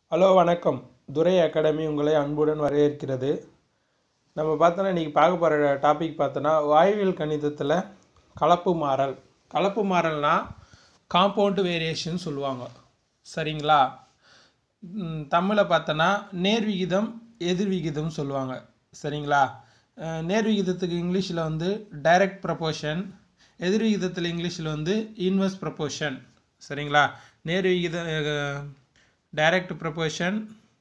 Hello வணக்கம் துரை academy உங்களை அன்புடன் வரவேற்கிறது நம்ம பார்த்தோன்னா இன்றைக்கி பார்க்க போகிற டாபிக் பார்த்தோன்னா வாயுவியல் கணிதத்தில் கலப்பு மாறல் கலப்பு மாறல்னா காம்பவுண்ட் வேரியேஷன் சொல்லுவாங்க சரிங்களா ம், தமிழில் பார்த்தோன்னா நேர்விகிதம் எதிர்விகிதம் சொல்லுவாங்க சரிங்களா அஹ், நேர்விகிதத்துக்கு இங்கிலீஷில் வந்து டைரக்ட் ப்ரப்போர்ஷன் எதிர்விகிதத்தில் இங்கிலீஷில் வந்து இன்வெர்ஸ் ப்ரப்போர்ஷன் சரிங்களா நேர்விகித டைரக்ட் ப்ரப்போர்ஷன்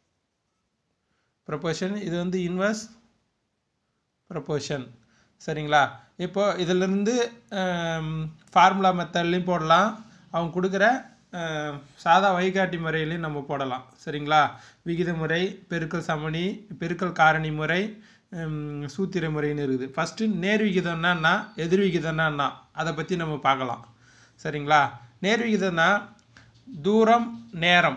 ப்ரப்போர்ஷன் இது வந்து இன்வெர்ஸ் ப்ரப்போர்ஷன் சரிங்களா இப்போ இதிலிருந்து ஃபார்முலா மெத்தட்லையும் போடலாம் அவங்க கொடுக்குற அஹ், சாதா வழிகாட்டி முறையிலையும் நம்ம போடலாம் சரிங்களா விகித முறை பெருக்கல் சமணி பெருக்கல் காரணி முறை ஹம், சூத்திர முறைன்னு இருக்குது ஃபஸ்ட்டு நேர் விகிதம்னா என்ன எதிர் விகிதம்னா என்ன அதை பற்றி நம்ம பார்க்கலாம் சரிங்களா நேர் விகிதம்னா தூரம் நேரம்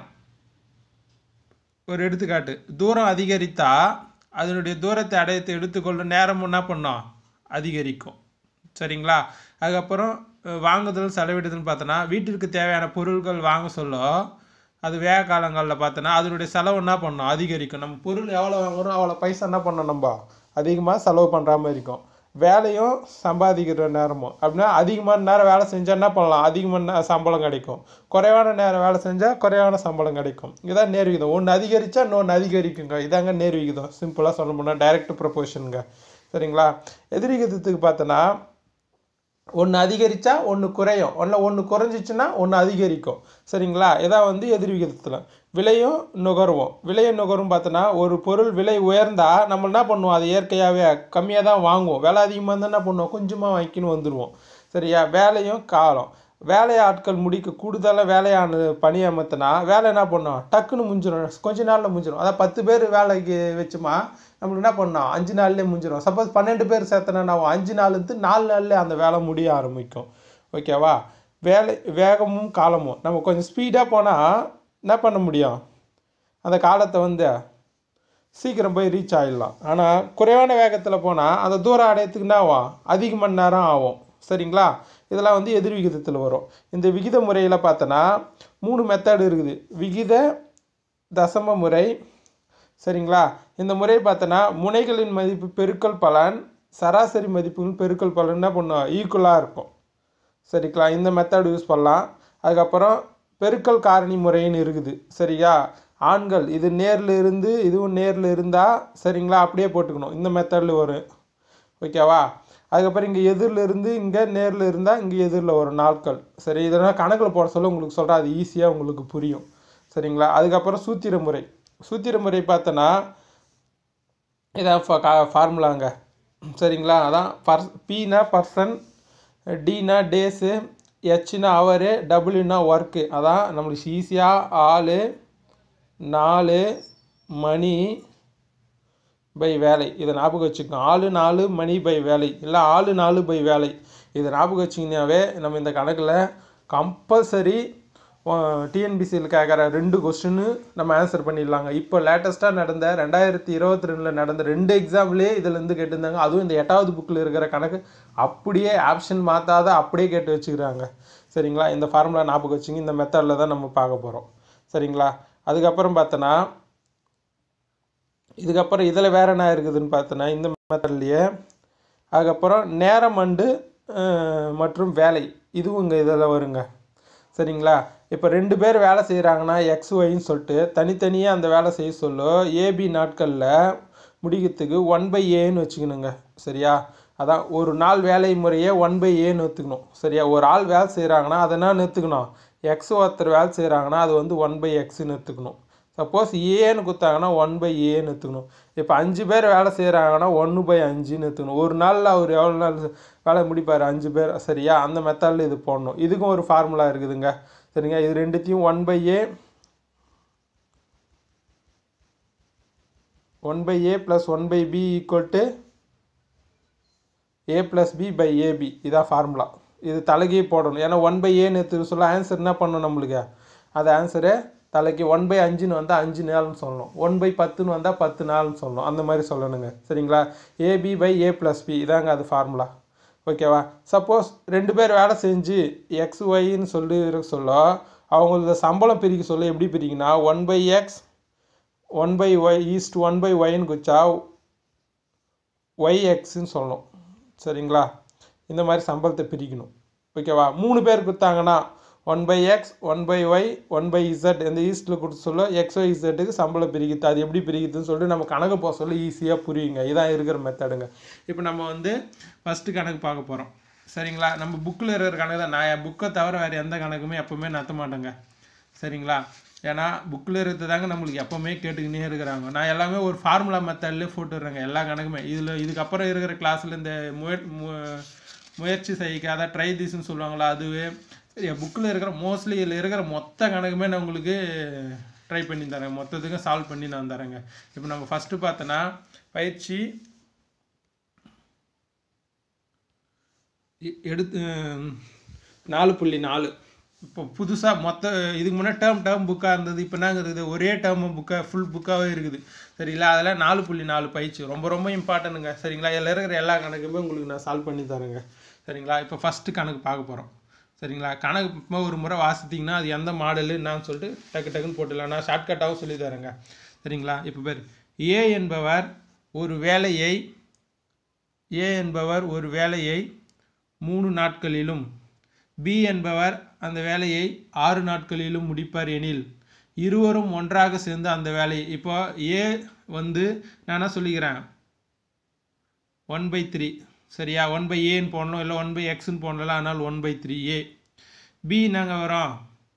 ஒரு எடுத்துக்காட்டு தூரம் அதிகரித்தா அதனுடைய தூரத்தை அடையத்தை எடுத்துக்கொள்ளும் நேரம் என்ன பண்ணோம் அதிகரிக்கும் சரிங்களா அதுக்கப்புறம் அஹ், வாங்குதல் செலவிடுதல்னு பார்த்தோன்னா வீட்டிற்கு தேவையான பொருட்கள் வாங்க சொல்ல அது வேக காலங்களில் பார்த்தோன்னா அதனுடைய செலவு என்ன பண்ணோம் அதிகரிக்கும் நம்ம பொருள் எவ்வளோ வாங்குறோம் அவ்வளோ பைசா என்ன பண்ணோம் நம்ம அதிகமாக செலவு பண்ணுற மாதிரி இருக்கும் வேலையும் சம்பாதிக்கிற நேரமும் அப்படின்னா அதிகமான நேரம் வேலை செஞ்சால் என்ன பண்ணலாம் அதிகமான நே- சம்பளம் கிடைக்கும் குறைவான நேரம் வேலை செஞ்சால் குறைவான சம்பளம் கிடைக்கும் இதுதான் நேர் விகிதம் ஒன்று அதிகரித்தா இன்னொன்று அதிகரிக்குங்க இதாங்க நேர் விகிதம் சிம்பிளாக சொல்ல போனால் டைரக்ட் ப்ரொபோஷனுங்க சரிங்களா எதிர் விகிதத்துக்கு பார்த்தோன்னா ஒன்று அதிகரித்தா ஒன்று குறையும் ஒன்று ஒன்று குறைஞ்சிச்சுன்னா ஒன்று அதிகரிக்கும் சரிங்களா இதான் வந்து எதிர் விகிதத்தில் விலையும் நுகர்வோம் விலையும் நுகரும் பார்த்தோன்னா ஒரு பொருள் விலை உயர்ந்தா நம்ம என்ன பண்ணுவோம் அது இயற்கையாகவே கம்மியாக தான் வாங்குவோம் விலை அதிகமாக இருந்தால் என்ன பண்ணுவோம் கொஞ்சமாக வாங்கிக்கின்னு வந்துடுவோம் சரியா வேலையும் காலம் வேலை ஆட்கள் முடிக்க கூடுதலாக வேலையான பணி அமர்த்தினா வேலை என்ன பண்ணோம் டக்குன்னு முடிஞ்சிடும் கொஞ்ச நாளில் முடிஞ்சிடும் அதான் பத்து பேர் வேலைக்கு வச்சுமா நம்மளுக்கு என்ன பண்ணோம் அஞ்சு நாள்லேயே முடிஞ்சிடும் சப்போஸ் பன்னெண்டு பேர் சேர்த்தனா நான் அஞ்சு நாள்லேருந்து நாலு நாள்லேயே அந்த வேலை முடிய ஆரம்பிக்கும் ஓகேவா வேலை வேகமும் காலமும் நம்ம கொஞ்சம் ஸ்பீடாக போனால் என்ன பண்ண முடியும் அந்த காலத்தை வந்து சீக்கிரம் போய் ரீச் ஆகிடலாம் ஆனால் குறைவான வேகத்தில் போனால் அந்த தூரம் அடையத்துக்கு என்ன ஆகும் அதிக மணி நேரம் ஆகும் சரிங்களா இதெல்லாம் வந்து எதிர் விகிதத்தில் வரும் இந்த விகித முறையில் பார்த்தோன்னா மூணு மெத்தட் இருக்குது விகித தசம முறை சரிங்களா இந்த முறை பார்த்தோன்னா முனைகளின் மதிப்பு பெருக்கல் பலன் சராசரி மதிப்புகள் பெருக்கல் பலன் என்ன பண்ணும் ஈக்குவலாக இருக்கும் சரிங்களா இந்த மெத்தட் யூஸ் பண்ணலாம் அதுக்கப்புறம் பெருக்கல் காரணி முறைன்னு இருக்குது சரியா ஆண்கள் இது நேரில் இருந்து இதுவும் நேரில் இருந்தால் சரிங்களா அப்படியே போட்டுக்கணும் இந்த மெத்தடில் வரும் ஓகேவா அதுக்கப்புறம் இங்கே எதிரில் இருந்து இங்கே நேரில் இருந்தால் இங்கே எதிரில் வரும் நாட்கள் சரி இதெல்லாம் கணக்கில் போட சொல்ல உங்களுக்கு சொல்கிறேன் அது ஈஸியாக உங்களுக்கு புரியும் சரிங்களா அதுக்கப்புறம் சூத்திர முறை சூத்திர முறை பார்த்தோன்னா இதான் ஃபார்முலாங்க சரிங்களா அதான் பர் பினா பர்சன் டினா டேஸு ஹெச்னா ஹவரு டபுள்யூனா ஒர்க்கு அதான் நம்மளுக்கு ஈஸியாக ஆள் நாலு மணி பை வேலை இதை ஞாபகம் வச்சுக்கோங்க ஆளு நாலு மணி பை வேலை இல்லை ஆளு நாலு பை வேலை இதை ஞாபகம் வச்சிங்கனாவே நம்ம இந்த கணக்கில் கம்பல்சரி டிஎன்பிசியில் கேட்குற ரெண்டு கொஸ்டின்னு நம்ம ஆன்சர் பண்ணிடலாங்க இப்போ லேட்டஸ்ட்டாக நடந்த ரெண்டாயிரத்தி இருபத்தி ரெண்டில் நடந்த ரெண்டு எக்ஸாம்லேயே இதுலேருந்து கேட்டிருந்தாங்க அதுவும் இந்த எட்டாவது புக்கில் இருக்கிற கணக்கு அப்படியே ஆப்ஷன் மாற்றாத அப்படியே கேட்டு வச்சுக்கிறாங்க சரிங்களா இந்த ஃபார்முலா ஞாபகம் வச்சுங்க இந்த மெத்தடில் தான் நம்ம பார்க்க போகிறோம் சரிங்களா அதுக்கப்புறம் பார்த்தோன்னா இதுக்கப்புறம் இதில் வேற என்ன இருக்குதுன்னு பார்த்தோன்னா இந்த மெத்தட்லேயே அதுக்கப்புறம் நேரம் அண்டு அஹ், மற்றும் வேலை இதுவும் இங்கே இதில் வருங்க சரிங்களா இப்போ ரெண்டு பேர் வேலை செய்கிறாங்கன்னா எக்ஸ் ஒய்ன்னு சொல்லிட்டு தனித்தனியாக அந்த வேலை செய்ய சொல்ல ஏபி நாட்களில் முடிக்கிறதுக்கு ஒன் பை ஏன்னு வச்சுக்கணுங்க சரியா அதான் ஒரு நாள் வேலை முறையே ஒன் பை ஏன்னு எடுத்துக்கணும் சரியா ஒரு ஆள் வேலை செய்கிறாங்கன்னா அதை என்ன நிறுத்துக்கணும் எக்ஸ் ஒருத்தர் வேலை செய்கிறாங்கன்னா அது வந்து ஒன் பை எக்ஸ்ன்னு எடுத்துக்கணும் சப்போஸ் ஏன்னு கொடுத்தாங்கன்னா ஒன் பை ஏன்னு எடுத்துக்கணும் இப்போ அஞ்சு பேர் வேலை செய்கிறாங்கன்னா ஒன்று பை அஞ்சுன்னு எடுத்துக்கணும் ஒரு நாளில் அவர் எவ்வளோ நாள் வேலை முடிப்பார் அஞ்சு பேர் சரியா அந்த மெத்தடில் இது போடணும் இதுக்கும் ஒரு ஃபார்முலா இருக்குதுங்க சரிங்க இது ரெண்டுத்தையும் one by A one by A plus one by B equal to A plus B by AB இதான் ஃபார்முலா இது தலைக்கே போடணும் ஏன்னா ஒன் பை ஏன்னு எடுத்து சொல்ல ஆன்சர் என்ன பண்ணணும் நம்மளுக்கு அது ஆன்சரு தலைக்கு ஒன் பை அஞ்சுன்னு வந்தால் அஞ்சு நாள்னு சொல்லணும் ஒன் பை பத்துன்னு வந்தால் பத்து நாள்னு சொல்லணும் அந்த மாதிரி சொல்லணுங்க சரிங்களா AB by A plus B இதாங்க அது ஃபார்முலா ஓகேவா சப்போஸ் ரெண்டு பேர் வேலை செஞ்சு எக்ஸ் ஒய்ன்னு சொல்லி இருக்க சொல்ல அவங்களது சம்பளம் பிரிக்க சொல்ல எப்படி பிரிக்குன்னா one by X one by Y ஈஸ்ட் ஒன் பை ஒய்ன்னு குச்சா ஒய் எக்ஸ்ன்னு சொல்லணும் சரிங்களா இந்த மாதிரி சம்பளத்தை பிரிக்கணும் ஓகேவா மூணு பேர் கொடுத்தாங்கன்னா one by X one by Y one by Z இந்த ஈஸ்ட்டில் கொடுத்து சொல்ல எக்ஸ் ஒய் இசட்டுக்கு சம்பளம் பிரிக்குது அது எப்படி பிரிக்குதுன்னு சொல்லிட்டு நம்ம கணக்கு போக சொல்ல ஈஸியாக புரியுங்க இதான் இருக்கிற மெத்தடுங்க இப்போ நம்ம வந்து ஃபஸ்ட்டு கணக்கு பார்க்க போகிறோம் சரிங்களா நம்ம புக்கில் இருக்கிற கணக்கு தான் நான் என் புக்கை தவிர வேறு எந்த கணக்குமே எப்போவுமே நடத்த மாட்டேங்க சரிங்களா ஏன்னா புக்கில் இருக்கிறது தாங்க நம்மளுக்கு எப்போவுமே கேட்டுக்கினே இருக்கிறாங்க நான் எல்லாமே ஒரு ஃபார்முலா மெத்தட்லேயே போட்டுடுறேங்க எல்லா கணக்குமே இதில் இதுக்கப்புறம் இருக்கிற கிளாஸில் இந்த முய மு- முயற்சி செய்யிக்காத ட்ரை திஸ்ன்னு சொல்லுவாங்களா அதுவே சரி புக்கில் இருக்கிற மோஸ்ட்லி இதில் இருக்கிற மொத்த கணக்குமே நான் உங்களுக்கு ட்ரை பண்ணி தரேன் மொத்தத்துக்கும் சால்வ் பண்ணி நான் தரேங்க இப்போ நம்ம ஃபஸ்ட்டு பார்த்தோன்னா பயிற்சி எ- எடுத்து அஹ், நாலு புள்ளி நாலு இப்போ புதுசாக மொத்த இதுக்கு முன்னாடி டேர்ம் டேர்ம் புக்காக இருந்தது இப்போ என்னங்க இருக்குது ஒரே டேர்ம் புக்காக ஃபுல் புக்காகவே இருக்குது சரிங்களா அதில் நாலு புள்ளி நாலு பயிற்சி ரொம்ப ரொம்ப இம்பார்ட்டனுங்க சரிங்களா இதில் இருக்கிற எல்லா கணக்குமே உங்களுக்கு நான் சால்வ் பண்ணி தரேங்க சரிங்களா இப்போ ஃபஸ்ட்டு கணக்கு பார்க்க போகிறோம் சரிங்களா கணக்கு இப்போ ஒரு முறை வாசித்தீங்கன்னா அது எந்த மாடலு நான் சொல்லிட்டு டக்கு டக்குன்னு போட்டுடலாம் நான் ஷார்ட்கட்டாகவும் சொல்லி தரேங்க சரிங்களா இப்போ பேர் ஏ என்பவர் ஒரு வேலையை ஏ என்பவர் ஒரு வேலையை மூணு நாட்களிலும் பி என்பவர் அந்த வேலையை ஆறு நாட்களிலும் முடிப்பார் எனில் இருவரும் ஒன்றாக சேர்ந்து அந்த வேலையை இப்போ ஏ வந்து நான் என்ன சொல்லிக்கிறேன் ஒன் பை த்ரீ சரியா ஒன் பை ஏன்னு போடணும் இல்லை ஒன் பை எக்ஸ்ன்னு போடலாம் ஆனால் one by three A B நாங்கள் வரோம்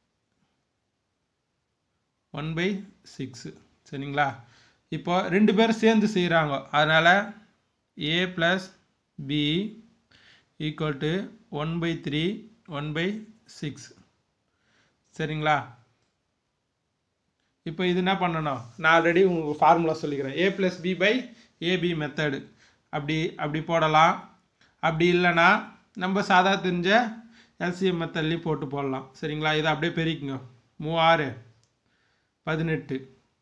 ஒன் பை சிக்ஸு சரிங்களா இப்போ ரெண்டு பேரும் சேர்ந்து செய்கிறாங்க அதனால் A plus B equal to one by three one by six சரிங்களா இப்போ இது என்ன பண்ணணும் நான் ஆல்ரெடி உங்களுக்கு ஃபார்முலா சொல்லிக்கிறேன் A plus B by AB method அப்படி அப்படி போடலாம் அப்படி இல்லைன்னா நம்ம சாதா தெரிஞ்ச எல்சிஎம் மெத்தட்லேயும் போட்டு போடலாம் சரிங்களா இதை அப்படியே பெருக்குங்க மூவாறு பதினெட்டு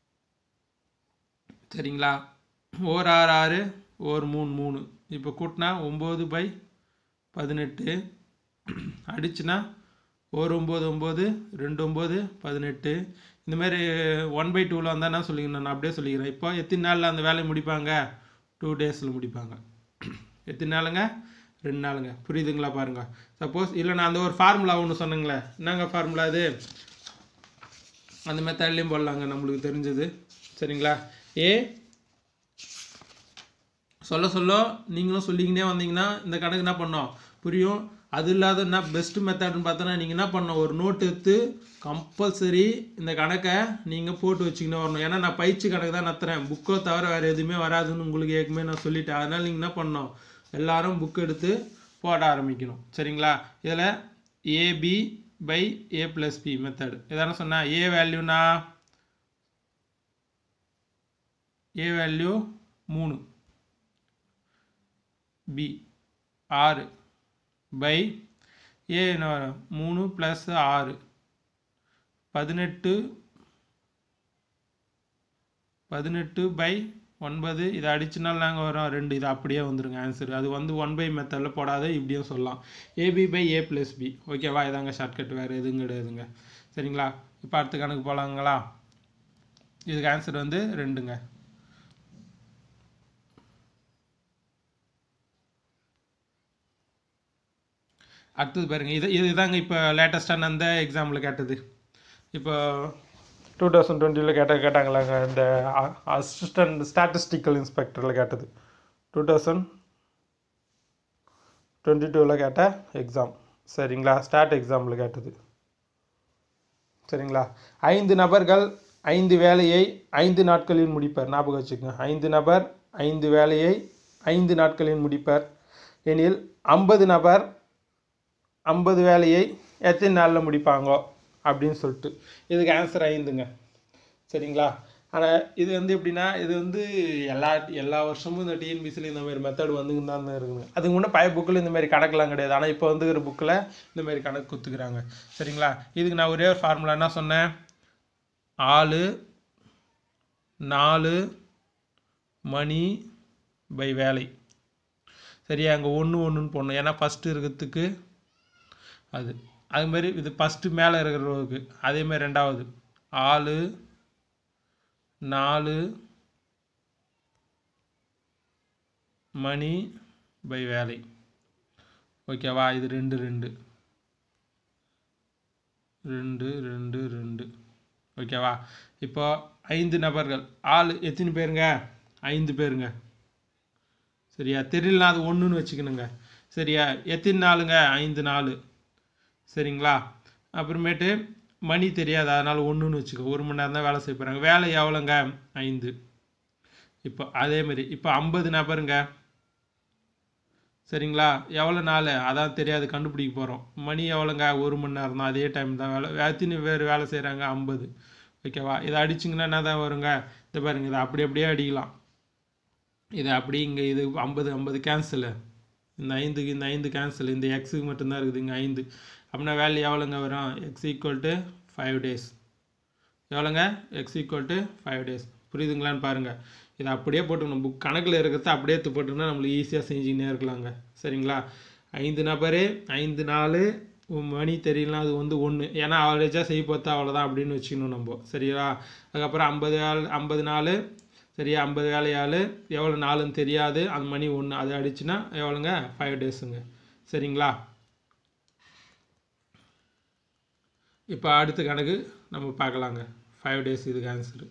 சரிங்களா ஓர் ஆறு ஆறு ஓர் மூணு மூணு இப்போ கூட்டினா ஒம்பது பை பதினெட்டு அடிச்சுனா ஒரு ஒம்பது ஒம்பது ரெண்டு ஒம்பது பதினெட்டு இந்த மாதிரி ஒன் பை டூவில் வந்தால் என்ன சொல்லிக்கிறேன் நான் அப்படியே சொல்லிக்கிறேன் இப்போ எத்தனை நாளில் அந்த வேலையை முடிப்பாங்க டூ டேஸில் முடிப்பாங்க எத்தனை நாளுங்க ரெண்டு நாளுங்க புரியுதுங்களா பாருங்கள் சப்போஸ் இல்லை நான் அந்த ஒரு ஃபார்முலா ஒன்று சொன்னேங்களே என்னங்க ஃபார்முலா அது அந்த மெத்தட்லேயும் போடலாங்க நம்மளுக்கு தெரிஞ்சது சரிங்களா ஏ சொல்ல சொல்ல நீங்களும் சொல்லிக்கினே வந்தீங்கன்னா இந்த கணக்கு என்ன பண்ணோம் புரியும் அது இல்லாத என்ன பெஸ்ட் மெத்தட்னு பார்த்தோன்னா நீங்கள் என்ன பண்ணணும் ஒரு நோட் எடுத்து கம்பல்சரி இந்த கணக்கை நீங்கள் போட்டு வச்சுக்கினே வரணும் ஏன்னா நான் பயிற்சி கணக்கு தான் நடத்துகிறேன் புக்கோ தவிர வேறு எதுவுமே வராதுன்னு உங்களுக்கு ஏற்கனவே நான் சொல்லிட்டேன் அதனால் நீங்கள் என்ன பண்ணணும் எல்லாரும் புக் எடுத்து போட ஆரம்பிக்கணும் சரிங்களா இதில் AB by A plus B method எதான சொன்னால் ஏ வேல்யூனா ஏ வேல்யூ மூணு பி ஆறு பை ஏ என்ன வரும்? மூணு ப்ளஸ் ஆறு பதினெட்டு பதினெட்டு பை ஒன்பது இதை அடிச்சுனால் நாங்கள் வரோம் ரெண்டு இது அப்படியே வந்துருங்க ஆன்சர் அது வந்து ஒன் பை மெத்தடில் போடாத இப்படியும் சொல்லலாம் AB by A plus B ஓகேவா இதாங்க ஷார்ட்கட் வேறு எதுவும் கிடையாதுங்க சரிங்களா இப்போ அடுத்த கணக்கு போகலாங்களா இதுக்கு ஆன்சர் வந்து ரெண்டுங்க அடுத்தது பாருங்க இது இதுதாங்க இப்போ லேட்டஸ்டான அந்த எக்ஸாமில் கேட்டது இப்போ டூ தௌசண்ட் டுவெண்ட்டியில் கேட்ட கேட்டாங்களாங்க இந்த அசிஸ்டன்ட் ஸ்டாட்டிஸ்டிக்கல் இன்ஸ்பெக்டரில் கேட்டது டூ தௌசண்ட் டுவெண்ட்டி டூவில் கேட்ட எக்ஸாம் சரிங்களா ஸ்டாட் எக்ஸாமில் கேட்டது சரிங்களா ஐந்து நபர்கள் ஐந்து வேலையை ஐந்து நாட்களில் முடிப்பர் ஞாபகம் வச்சுக்கோங்க ஐந்து நபர் ஐந்து வேலையை ஐந்து நாட்களில் முடிப்பர் எனில் ஐம்பது நபர் ஐம்பது வேலையை எத்தனை நாளில் முடிப்பாங்கோ அப்படின்னு சொல்லிட்டு இதுக்கு ஆன்சர் ஐந்துங்க சரிங்களா ஆனால் இது வந்து எப்படின்னா இது வந்து எல்லா எல்லா வருஷமும் இந்த டிஎன்பிசியில் இந்த மாதிரி மெத்தட் வந்துங்க தான் இருக்குங்க அதுக்கு முன்னே பழைய புக்கில் இந்த மாதிரி கணக்கெலாம் கிடையாது ஆனால் இப்போ வந்துக்கிற புக்கில் இந்த மாதிரி கணக்கு கொடுத்துக்கிறாங்க சரிங்களா இதுக்கு நான் ஒரே ஒரு ஃபார்முலா என்ன சொன்னேன் ஆளு நாலு மணி பை வேலை சரியா அங்கே ஒன்று ஒன்றுன்னு போடணும் ஏன்னா ஃபஸ்ட்டு இருக்கிறதுக்கு அது அது மாதிரி இது ஃபஸ்ட்டு மேலே இருக்கிறவருக்கு அதே மாதிரி ரெண்டாவது ஆளு நாலு மணி பை வேலை ஓகேவா இது ரெண்டு ரெண்டு ரெண்டு ரெண்டு ரெண்டு ஓகேவா இப்போ ஐந்து நபர்கள் ஆள் எத்தனை பேருங்க ஐந்து பேருங்க சரியா தெரியலனா அது ஒன்றுன்னு வச்சுக்கணுங்க சரியா எத்தனை நாளுங்க ஐந்து நாள் சரிங்களா அப்புறமேட்டு மணி தெரியாது அதனால் ஒன்றுன்னு வச்சுக்கோ ஒரு மணி நேரம் தான் வேலை செய்ய போகிறாங்க வேலை எவ்வளோங்க ஐந்து இப்போ அதேமாரி இப்போ ஐம்பது நபருங்க சரிங்களா எவ்வளோ நாள் அதான் தெரியாது கண்டுபிடிக்க போகிறோம் மணி எவ்வளோங்க ஒரு மணி நேரம் தான் அதே டைம் தான் வேலை எத்தனை பேர் வேலை செய்கிறாங்க ஐம்பது ஓகேவா இதை அடிச்சிங்கன்னா என்ன தான் வருங்க இதை பாருங்க இதை அப்படி அப்படியே அடிக்கலாம் இது அப்படி இங்கே இது ஐம்பது ஐம்பது கேன்சலு இந்த ஐந்துக்கு இந்த ஐந்து கேன்சல் இந்த எக்ஸுக்கு மட்டும்தான் இருக்குது இங்கே ஐந்து அப்படின்னா வேல்யூ எவ்வளோங்க வரும் X equal to five days எவ்வளோங்க X equal to five days புரியுதுங்களான்னு பாருங்கள் இதை அப்படியே போட்டுக்கணும் புக் கணக்கில் இருக்கிறத அப்படியே எடுத்து போட்டோம்னா நம்மளுக்கு ஈஸியாக செஞ்சுக்கினே இருக்கலாங்க சரிங்களா ஐந்து நபர் ஐந்து நாள் மணி தெரியலனா அது வந்து ஒன்று ஏன்னா அவரேஜாக செய்ய பார்த்தா அவ்வளோதான் அப்படின்னு வச்சுக்கணும் நம்ம சரியா அதுக்கப்புறம் ஐம்பது ஆள் ஐம்பது நாள் சரியா ஐம்பது வேலையாள் எவ்வளோ நாளுன்னு தெரியாது அந்த மணி ஒன்று அது அடிச்சுன்னா எவ்வளோங்க ஃபைவ் டேஸுங்க சரிங்களா இப்போ அடுத்த கணக்கு நம்ம பார்க்கலாங்க ஃபைவ் டேஸ் இதுக்கு ஆன்சரு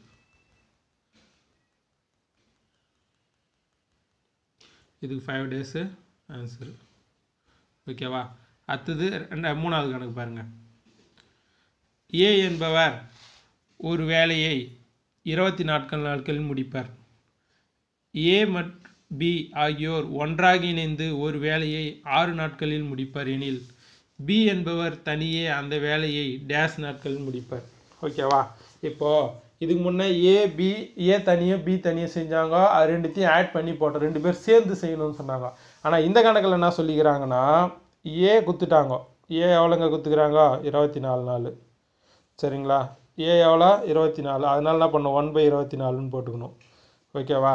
இதுக்கு ஃபைவ் டேஸு ஆன்சரு ஓகேவா அடுத்தது ரெண்டு மூணாவது கணக்கு பாருங்கள் ஏ என்பவர் ஒரு வேலையை இருபத்தி நாட்கள் நாட்களில் முடிப்பார் ஏ மற்றும் பி ஆகியோர் ஒன்றாக இணைந்து ஒரு வேலையை ஆறு நாட்களில் முடிப்பார் எனில் பி என்பவர் தனியே அந்த வேலையை டேஷ் நாட்களில் முடிப்பார் ஓகேவா இப்போது இதுக்கு முன்னே ஏ பி ஏ தனியாக பி தனியாக செஞ்சாங்க அது ரெண்டுத்தையும் ஆட் பண்ணி போட்டோம் ரெண்டு பேர் சேர்ந்து செய்யணும்னு சொன்னாங்க ஆனால் இந்த கணக்கில் என்ன சொல்லிக்கிறாங்கன்னா ஏ குத்துட்டாங்க ஏ எவ்வளோங்க குத்துக்கிறாங்க இருபத்தி நாலு நாள் சரிங்களா ஏ எவ்வளோ இருபத்தி நாலு அதனால என்ன பண்ணணும் ஒன் பை இருபத்தி நாலுன்னு போட்டுக்கணும் ஓகேவா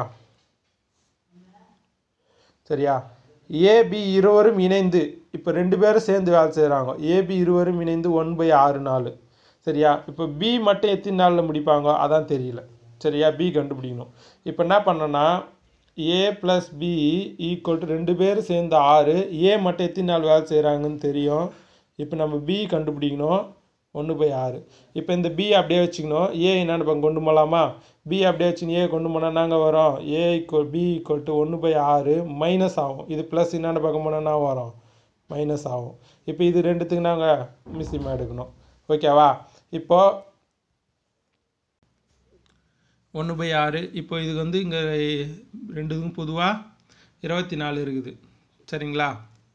சரியா ஏபி இருவரும் இணைந்து இப்போ ரெண்டு பேரும் சேர்ந்து வேலை செய்கிறாங்க ஏபி இருவரும் இணைந்து ஒன் பை ஆறு நாள் சரியா இப்போ பி மட்டும் எத்தனை நாளில் முடிப்பாங்க அதான் தெரியல சரியா பி கண்டுபிடிக்கணும் இப்போ என்ன பண்ணோன்னா A plus B equal to ரெண்டு பேரும் சேர்ந்து ஆறு ஏ மட்டும் எத்தனை நாள் வேலை செய்கிறாங்கன்னு தெரியும் இப்போ நம்ம பி கண்டுபிடிக்கணும் ஒன்று பை ஆறு இப்போ இந்த பி அப்படியே வச்சுக்கணும் ஏ என்னென்னு பக்கம் கொண்டு போகலாமா பி அப்படியே வச்சுன்னு ஏ கொண்டு போனால் நாங்கள் வரோம் A equal B equal to ஒன்று பை ஆறு மைனஸ் ஆகும் இது ப்ளஸ் என்னென்ன பக்கம் போனோன்னா வரும் மைனஸ் ஆகும் இப்போ இது ரெண்டுத்துக்கு நாங்கள் மிஸ்ஸிமாக எடுக்கணும் ஓகேவா இப்போ ஒன்று பை ஆறு இப்போ இதுக்கு வந்து இங்கே ரெண்டுக்கும் பொதுவாக இருபத்தி நாலு இருக்குது சரிங்களா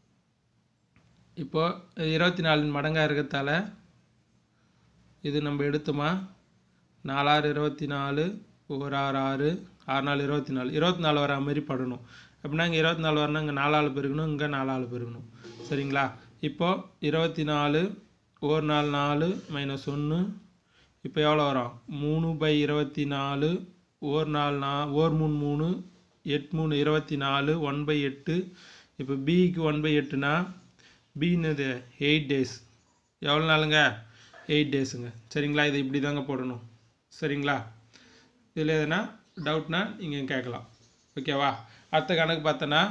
இப்போ இருபத்தி நாலு மடங்காக இருக்கிறதால இது நம்ம எடுத்தோமா நாலாறு இருபத்தி நாலு ஒரு ஆறு ஆறு ஆறு நாலு இருபத்தி நாலு இருபத்தி நாலு வர மாதிரி படணும் அப்படின்னா இங்கே இருபத்தி நாலு வரணும் இங்கே நாலாள் பெருக்கணும் இங்கே நாலாள் பெருக்கணும் சரிங்களா இப்போ இருபத்தி நாலு ஒரு நாலு நாலு மைனஸ் ஒன்று இப்போ எவ்வளோ வரும் மூணு பை இருபத்தி நாலு ஒரு நாலு நா ஓர் மூணு மூணு எட் மூணு இருபத்தி நாலு ஒன் பை எட்டு இப்போ பிக்கு ஒன் பை எட்டுனா பின்னது எயிட் டேஸ் எவ்வளோ நாளுங்க எயிட் டேஸுங்க சரிங்களா இது இப்படி தாங்க போடணும் சரிங்களா இதில் எதுனா டவுட்னா நீங்கள் கேட்கலாம் ஓகேவா அடுத்த கணக்கு பார்த்தோன்னா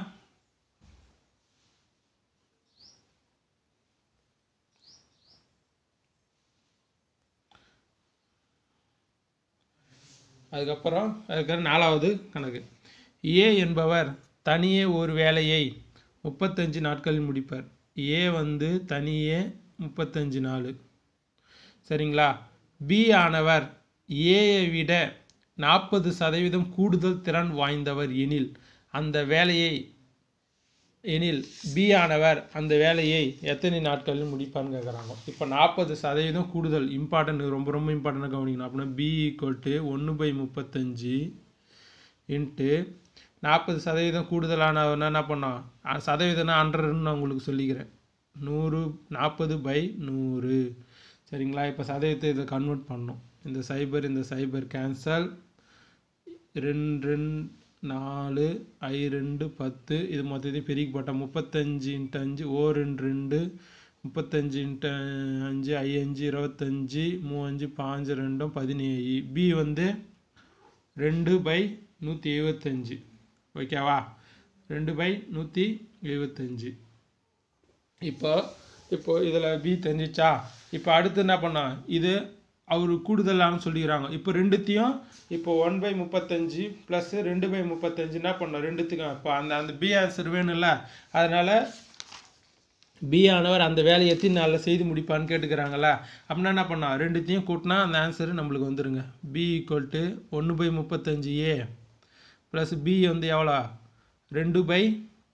அதுக்கப்புறம் அதுக்கப்புறம் நாலாவது கணக்கு ஏ என்பவர் தனியே ஒரு வேலையை முப்பத்தஞ்சு நாட்களில் முடிப்பார் ஏ வந்து தனியே முப்பத்தஞ்சு நாள் சரிங்களா பி ஆனவர் ஏயை விட நாற்பது சதவீதம் கூடுதல் திறன் வாய்ந்தவர் எனில் அந்த வேலையை எனில் பி ஆனவர் அந்த வேலையை எத்தனை நாட்களில் முடிப்பார்னு கேட்குறாங்க இப்போ நாற்பது சதவீதம் கூடுதல் இம்பார்ட்டன்ட் ரொம்ப ரொம்ப இம்பார்ட்டண்ட்டாக கவனிக்கணும் அப்படின்னா பி ஈக்குவல் டு ஒன்று பை முப்பத்தஞ்சு இன்ட்டு நாற்பது சதவீதம் கூடுதலானவர்னா என்ன பண்ணோம் அ- சதவீதம்னா ஹண்ட்ரட்னு நான் உங்களுக்கு சொல்லிக்கிறேன் நூறு நாற்பது பை நூறு சரிங்களா இப்போ சதவீதத்தை இதை கன்வெர்ட் பண்ணணும் இந்த சைபர் இந்த சைபர் கேன்சல் ரெண்டு ரெண்டு நாலு ஐ ரெண்டு பத்து இது மொத்தத்தையும் பெருக்கி போட்டால் முப்பத்தஞ்சு இன்ட்டு அஞ்சு ஓ ரெண்டு ரெண்டு முப்பத்தஞ்சு இன்ட்டு அஞ்சு ஐ அஞ்சு இருபத்தஞ்சி மூவஞ்சு பாஞ்சு ரெண்டும் பதினேழு பி வந்து ரெண்டு பை நூற்றி எழுபத்தஞ்சு ஓகேவா ரெண்டு பை நூற்றி எழுபத்தஞ்சு இப்போ இப்போ இதில் பி தெரிஞ்சிச்சா இப்போ அடுத்து என்ன பண்ணோம் இது அவர் கூடுதலான்னு சொல்லிக்கிறாங்க இப்போ ரெண்டுத்தையும் இப்போ ஒன் பை முப்பத்தஞ்சு ப்ளஸ் ரெண்டு பை முப்பத்தஞ்சு என்ன பண்ணோம் ரெண்டுத்துக்கும் இப்போ அந்த அந்த பி ஆன்சர் வேணும்ல அதனால் பி ஆனவர் அந்த வேலையை எத்தனை நாளில் செய்து முடிப்பான்னு கேட்டுக்கிறாங்கல்ல அப்படின்னா என்ன பண்ணோம் ரெண்டுத்தையும் கூட்டினா அந்த ஆன்சர் நம்மளுக்கு வந்துருங்க பி ஈக்குவல் டு ஒன்று பை முப்பத்தஞ்சு ஏ ப்ளஸ் பி வந்து எவ்வளோ ரெண்டு பை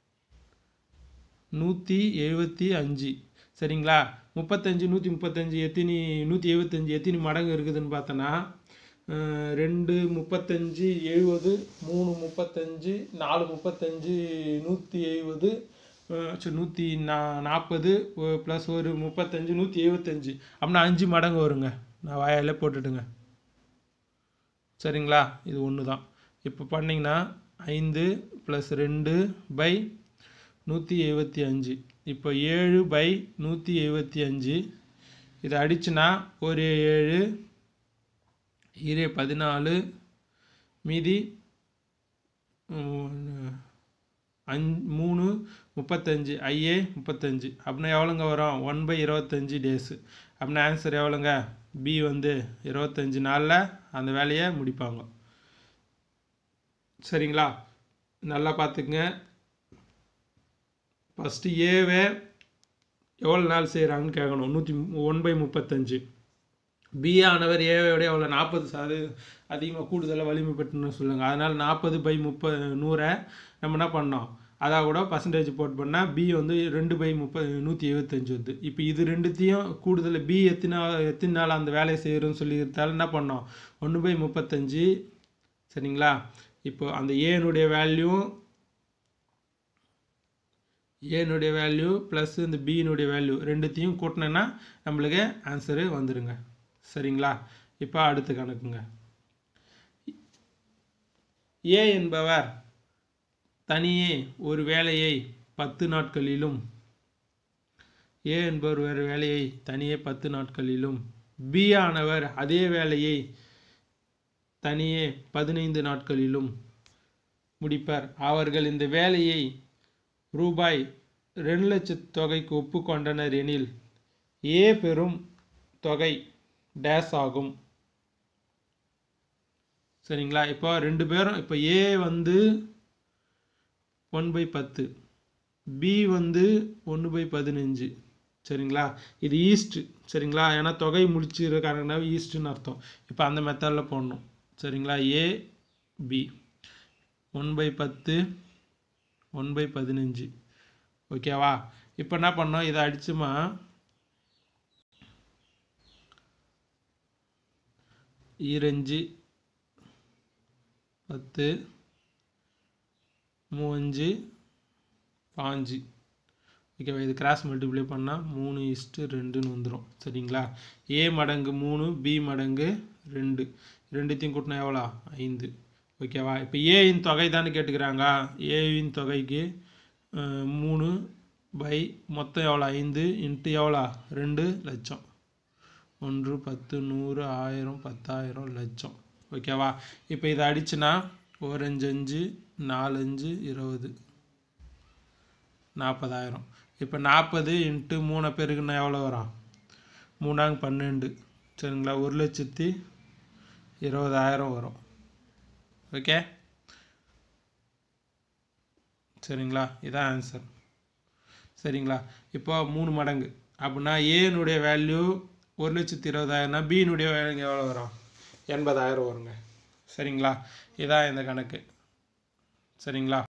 நூற்றி எழுபத்தி அஞ்சு சரிங்களா முப்பத்தஞ்சு நூற்றி முப்பத்தஞ்சு எத்தனி நூற்றி எழுபத்தஞ்சு எத்தனி மடங்கு இருக்குதுன்னு பார்த்தோன்னா அஹ், ரெண்டு முப்பத்தஞ்சு எழுபது மூணு முப்பத்தஞ்சு நாலு முப்பத்தஞ்சு நூற்றி எழுபது சரி நூற்றி நா நாற்பது ப்ளஸ் ஒரு முப்பத்தஞ்சு நூற்றி எழுபத்தஞ்சு அப்படின்னா அஞ்சு மடங்கு வருங்க நான் வாயாலே போட்டுட்டுங்க சரிங்களா இது ஒன்று தான் இப்போ பண்ணிங்கன்னா ஐந்து ப்ளஸ் ரெண்டு பை நூற்றி எழுபத்தி அஞ்சு இப்போ ஏழு பை நூற்றி எழுபத்தி அஞ்சு இதை அடிச்சுனா ஒரு ஏழு இரு பதினாலு மீதி உம், அஞ் மூணு முப்பத்தஞ்சு ஐஏ முப்பத்தஞ்சு அப்படின்னா எவ்வளோங்க வரும் ஒன் பை இருபத்தஞ்சி டேஸு அப்படின்னா ஆன்சர் எவ்வளோங்க பி வந்து இருபத்தஞ்சி நாளில் அந்த வேலையை முடிப்பாங்க சரிங்களா நல்லா பார்த்துக்குங்க ஃபஸ்ட்டு ஏவே எவ்வளோ நாள் செய்கிறாங்கன்னு கேட்கணும் நூற்றி ஒன் பை முப்பத்தஞ்சு பி ஆனவர் ஏவோட எவ்வளோ நாற்பது சதவீத அதிகமாக கூடுதலாக வலிமை பெற்றுன்னு சொல்லுங்க அதனால் நாற்பது பை முப்ப நூறை நம்ம என்ன பண்ணோம் அதாக கூட பர்சன்டேஜ் போட் பண்ணால் பி வந்து ரெண்டு பை முப்ப நூற்றி எழுபத்தஞ்சு வருது இப்போ இது ரெண்டுத்தையும் கூடுதல் பி எத்தனை நாள் எத்தனை நாள் அந்த வேலையை செய்கிறோன்னு சொல்லியிருந்தாலும் என்ன பண்ணோம் ஒன்று பை முப்பத்தஞ்சு சரிங்களா இப்போ அந்த ஏனுடைய வேல்யூ ஏனுடைய வேல்யூ ப்ளஸ் இந்த பியினுடைய வேல்யூ ரெண்டுத்தையும் கூட்டினேன்னா நம்மளுக்கு ஆன்சரு வந்துருங்க சரிங்களா இப்போ அடுத்த கணக்குங்க ஏ என்பவர் தனியே ஒரு வேலையை பத்து நாட்களிலும் ஏ என்பவர் ஒரு வேலையை தனியே பத்து நாட்களிலும் பி ஆனவர் அதே வேலையை தனியே பதினைந்து நாட்களிலும் முடிப்பார் அவர்கள் இந்த வேலையை ரூபாய் ரெண்டு லட்சத் தொகைக்கு ஒப்புக்கொண்டனர் எனில் ஏ பெறும் தொகை டேஸ் ஆகும் சரிங்களா இப்போ ரெண்டு பேரும் இப்போ ஏ வந்து ஒன் பை பத்து பி வந்து ஒன்று பை பதினஞ்சு சரிங்களா இது ஈஸ்ட் சரிங்களா ஏன்னா தொகை முடிச்சிருக்காங்கன்னா ஈஸ்ட்னு அர்த்தம் இப்போ அந்த மெத்தடில் போடணும் சரிங்களா ஏ பி ஒன் பை பத்து ஒன் பை பதினஞ்சு ஓகேவா இப்போ என்ன பண்ணோம் இதை அடிச்சுமா ஈரஞ்சு பத்து மூவஞ்சு பாஞ்சு ஓகேவா இது கிராஸ் மல்டிப்ளை பண்ணால் மூணு இஸ்ட்டு ரெண்டுன்னு வந்துடும் சரிங்களா ஏ மடங்கு மூணு பி மடங்கு ரெண்டு ரெண்டுத்தையும் கூட்டினா எவ்வளோ ஐந்து ஓகேவா இப்போ ஏயின் தொகை தானே கேட்டுக்கிறாங்க ஏவின் தொகைக்கு அஹ், மூணு பை மொத்தம் எவ்வளோ ஐந்து இன்ட்டு எவ்வளோ ரெண்டு லட்சம் ஒன்று பத்து நூறு ஆயிரம் பத்தாயிரம் லட்சம் ஓகேவா இப்போ இதை அடிச்சுனா ஓரஞ்சு அஞ்சு நாலஞ்சு இருபது நாற்பதாயிரம் இப்போ நாற்பது இன்ட்டு மூணு பேருக்குன்னா எவ்வளோ வரும் மூணாங்க பன்னெண்டு சரிங்களா ஒரு லட்சத்தி இருபதாயிரம் வரும் ஓகே சரிங்களா இதான் ஆன்சர் சரிங்களா இப்போ மூணு மடங்கு அப்படின்னா ஏனுடைய வேல்யூ ஒரு லட்சத்தி இருபதாயிரம்னா பியினுடைய வேல்யூ எவ்வளோ வரும் எண்பதாயிரம் வருங்க சரிங்களா இதான் இந்த கணக்கு சரிங்களா